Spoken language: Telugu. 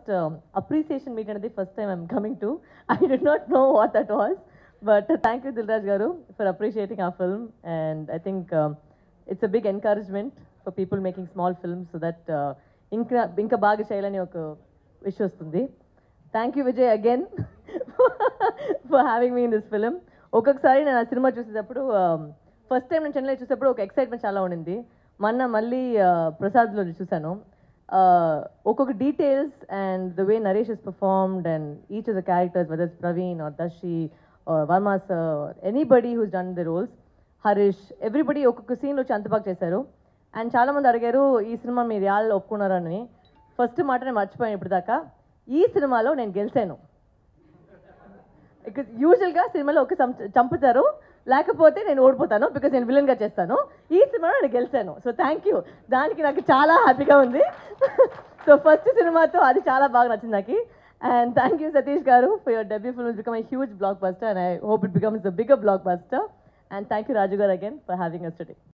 ఫస్ట్ అప్రిసియేషన్ మీట్ అనేది first time I'm coming to I did not know what that was but thank you Dilraj garu for appreciating a film and I think it's a big encouragement for people making small films so that ఇంకా ఇంకా బాగా చేయాలని ఒక విష్ వస్తుంది thank you Vijay again for having me in this film ఒక్కొక్కసారి నేను ఆ సినిమా చూసేటప్పుడు ఫస్ట్ టైం నేను చెన్నైలో చూసేటప్పుడు ఒక ఎక్సైట్మెంట్ చాలా ఉండింది మొన్న మళ్ళీ uh, ప్రసాద్లో చూశాను uh, ఒక్కొక్క details and the way Naresh is performed and each of the characters whether's Praveen or Darshi Varma sir anybody who's done the roles Harish everybody ఒక్కొక్క సీన్ వచ్చి అంత బాగా చేశారు అండ్ చాలామంది అడిగారు ఈ సినిమా మీరు యాళ్ళు ఒప్పుకున్నారని ఫస్ట్ మాట నేను మర్చిపోయాను ఇప్పుడు దాకా ఈ సినిమాలో నేను గెలిచాను బికాజ్ యూజువల్గా సినిమాలో ఒక చంప- చంపుతారు లేకపోతే నేను ఓడిపోతాను బికాజ్ నేను విలన్గా చేస్తాను ఈ సినిమాలో నేను గెలిచాను సో థ్యాంక్ యూ దానికి నాకు చాలా హ్యాపీగా ఉంది సో ఫస్ట్ సినిమాతో అది చాలా బాగా నచ్చింది నాకు and thank you Satish garu for your debut film become I huge blockbuster and I hope it becomes the bigger blockbuster and thank you Raju garu again for having us today